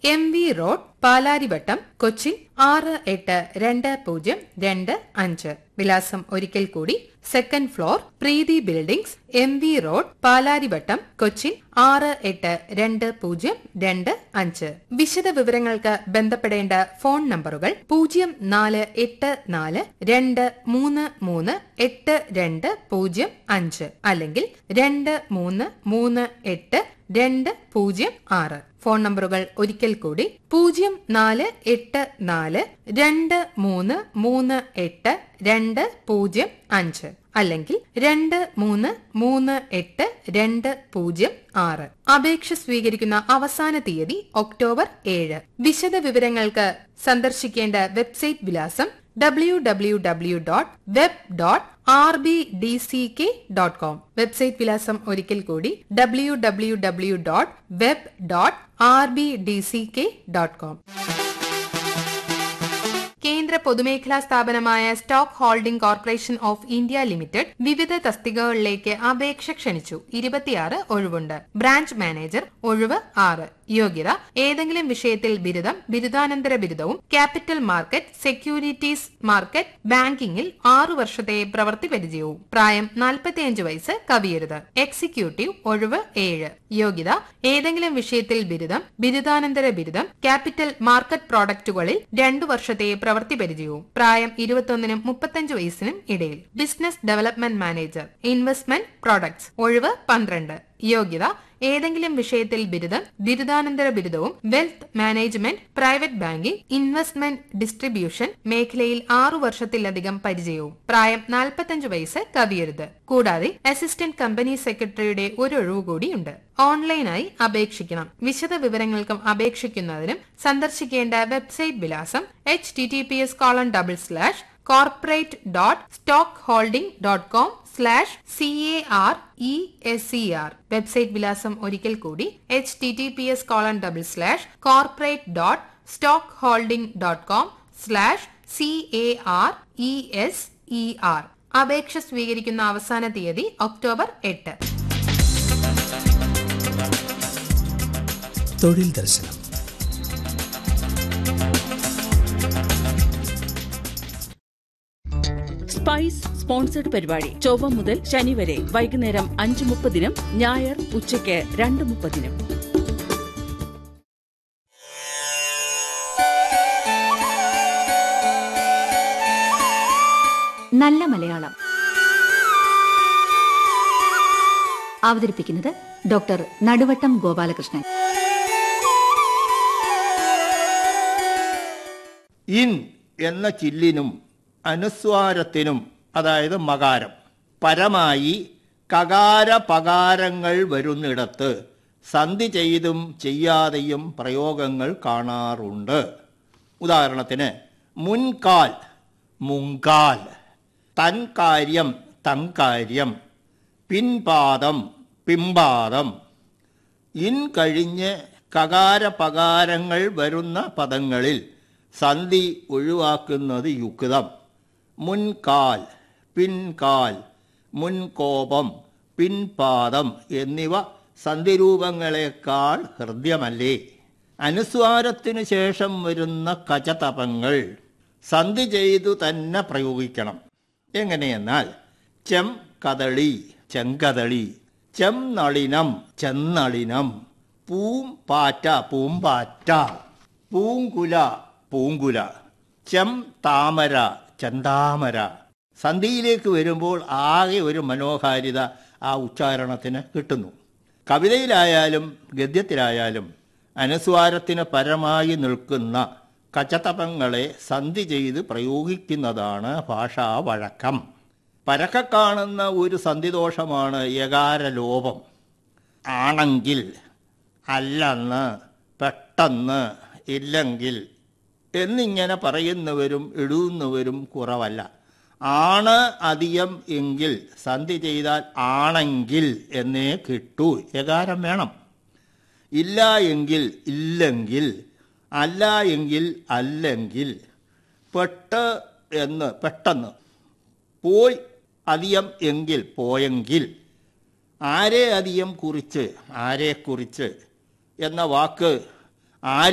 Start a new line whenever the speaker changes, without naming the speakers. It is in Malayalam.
M V Road Palarivattom Cochin ആറ് എട്ട് രണ്ട് പൂജ്യം രണ്ട് അഞ്ച് വിലാസം ഒരിക്കൽ കൂടി second floor Preethi buildings M V Road Palarivattom Cochin ആറ് എട്ട് രണ്ട് പൂജ്യം രണ്ട് അഞ്ച് വിശദ വിവരങ്ങൾക്ക് ബന്ധപ്പെടേണ്ട ഫോൺ നമ്പറുകൾ പൂജ്യം നാല് എട്ട് നാല് രണ്ട് മൂന്ന് മൂന്ന് എട്ട് രണ്ട് പൂജ്യം അഞ്ച് അല്ലെങ്കിൽ രണ്ട് മൂന്ന് മൂന്ന് എട്ട് രണ്ട് പൂജ്യം ആറ് ഫോൺ നമ്പറുകൾ ഒരിക്കൽ കൂടി പൂജ്യം നാല് എട്ട് നാല് രണ്ട് മൂന്ന് മൂന്ന് എട്ട് രണ്ട് പൂജ്യം അഞ്ച് അല്ലെങ്കിൽ രണ്ട് മൂന്ന് മൂന്ന് എട്ട് രണ്ട് പൂജ്യം ആറ് അപേക്ഷ സ്വീകരിക്കുന്ന അവസാന തീയതി ഒക്ടോബർ ഏഴ് വിശദ വിവരങ്ങൾക്ക് സന്ദർശിക്കേണ്ട വെബ്സൈറ്റ് വിലാസം W W W dot web dot R B D C K dot com website വിലാസം ഒരിക്കൽ കൂടി W W W dot web dot R B D C K dot com കേന്ദ്ര പൊതുമേഖലാ സ്ഥാപനമായ Stock Holding Corporation of India Limited വിവിധ തസ്തികകളിലേക്ക് അപേക്ഷ ക്ഷണിച്ചു ഇരുപത്തിയാറ് ഒഴിവുണ്ട് ബ്രാഞ്ച് മാനേജർ ഒഴിവ് ആറ് യോഗ്യത ഏതെങ്കിലും വിഷയത്തിൽ ബിരുദം ബിരുദാനന്തര ബിരുദവും ക്യാപിറ്റൽ മാർക്കറ്റ് സെക്യൂരിറ്റീസ് മാർക്കറ്റ് ബാങ്കിംഗിൽ ആറു വർഷത്തെ പ്രവൃത്തി പരിചയവും പ്രായം നാൽപ്പത്തിയഞ്ച് വയസ്സ് കവിയരുത് എക്സിക്യൂട്ടീവ് ഒഴിവ് ഏഴ് യോഗ്യത ഏതെങ്കിലും വിഷയത്തിൽ ബിരുദം ബിരുദാനന്തര ബിരുദം ക്യാപിറ്റൽ മാർക്കറ്റ് പ്രോഡക്റ്റുകളിൽ രണ്ടു വർഷത്തെ പ്രവൃത്തി പരിചയവും പ്രായം ഇരുപത്തൊന്നിനും മുപ്പത്തഞ്ച് വയസ്സിനും ഇടയിൽ business development manager investment products ഒഴിവ് പന്ത്രണ്ട് യോഗ്യത ഏതെങ്കിലും വിഷയത്തിൽ ബിരുദം ബിരുദാനന്തര ബിരുദവും wealth management private banking investment distribution മേഖലയിൽ ആറു വർഷത്തിലധികം പരിചയവും പ്രായം നാൽപ്പത്തഞ്ച് വയസ്സ് കവിയരുത് കൂടാതെ അസിസ്റ്റന്റ് കമ്പനി സെക്രട്ടറിയുടെ ഒരു ഒഴിവ് കൂടിയുണ്ട് ഓൺലൈനായി അപേക്ഷിക്കണം വിശദ വിവരങ്ങൾക്കും അപേക്ഷിക്കുന്നതിനും സന്ദർശിക്കേണ്ട വെബ്സൈറ്റ് വിലാസം H T T P S colon double slash corporate dot stock holding dot com slash C A R E S C R website വിലാസം ഒരിക്കൽ കൂടി H T T P S colon double slash corporate dot stock holding dot com slash C A R E S E R അപേക്ഷ സ്വീകരിക്കുന്ന അവസാന തീയതി ഒക്ടോബർ എട്ട്
തൊഴിൽ ദർശനം
സ്പൈസ് സ്പോൺസർഡ് പരിപാടി ചൊവ്വ മുതൽ ശനി വരെ വൈകുന്നേരം അഞ്ച് മുപ്പതിനും ഞായർ ഉച്ചയ്ക്ക് രണ്ട് മുപ്പതിനും
നല്ല മലയാളം അവതരിപ്പിക്കുന്നത് ഡോക്ടർ നടുവട്ടം ഗോപാലകൃഷ്ണൻ
ഇൻ എന്ന ചില്ലിനും അനുസ്വാരത്തിനും അതായത് മകാരം പരമായി കകാര പകാരങ്ങൾ വരുന്നിടത്ത് സന്ധി ചെയ്തും ചെയ്യാതെയും പ്രയോഗങ്ങൾ കാണാറുണ്ട് ഉദാഹരണത്തിന് മുൻകാൽ മുങ്കാൽ തൻകാര്യം തങ്കാര്യം പിൻപാദം പിമ്പാദം ഇൻ കഴിഞ്ഞ് കകാര പകാരങ്ങൾ വരുന്ന പദങ്ങളിൽ സന്ധി ഒഴിവാക്കുന്നത് യുക്തം മുൻകാൽ പിൻകാൽ മുൻകോപം പിൻപാദം എന്നിവ സന്ധിരൂപങ്ങളെക്കാൾ ഹൃദ്യമല്ലേ അനുസ്വാരത്തിനു ശേഷം വരുന്ന കചതപങ്ങൾ സന്ധി ചെയ്തു തന്നെ പ്രയോഗിക്കണം എങ്ങനെയെന്നാൽ ചെം കദളി ചെങ്കദളി ചെം നളിനം ചെന്നളിനം പൂം പാറ്റ പൂമ്പാറ്റ പൂങ്കുല പൂങ്കുല ചെം താമര ചെന്താമര സന്ധിയിലേക്ക് വരുമ്പോൾ ആകെ ഒരു മനോഹാരിത ആ ഉച്ചാരണത്തിന് കിട്ടുന്നു കവിതയിലായാലും ഗദ്യത്തിലായാലും അനുസ്വാരത്തിന് പരമായി നിൽക്കുന്ന കച്ചതപങ്ങളെ സന്ധി ചെയ്ത് പ്രയോഗിക്കുന്നതാണ് ഭാഷാ വഴക്കം പരക്കെ കാണുന്ന ഒരു സന്ധിദോഷമാണ് യകാരലോപം ആണെങ്കിൽ അല്ലെന്ന് പെട്ടെന്ന് ഇല്ലെങ്കിൽ എന്നിങ്ങനെ പറയുന്നവരും എഴുതുന്നവരും കുറവല്ല ആണ് അധികം എങ്കിൽ സന്ധി ചെയ്താൽ ആണെങ്കിൽ എന്നേ കിട്ടൂ യകാരം വേണം ഇല്ല എങ്കിൽ ഇല്ലെങ്കിൽ അല്ല എങ്കിൽ അല്ലെങ്കിൽ പെട്ട് എന്ന് പെട്ടെന്ന് പോയി അധികം എങ്കിൽ പോയെങ്കിൽ ആരെ അധികം കുറിച്ച് ആരെ കുറിച്ച് എന്ന വാക്ക് ആരെ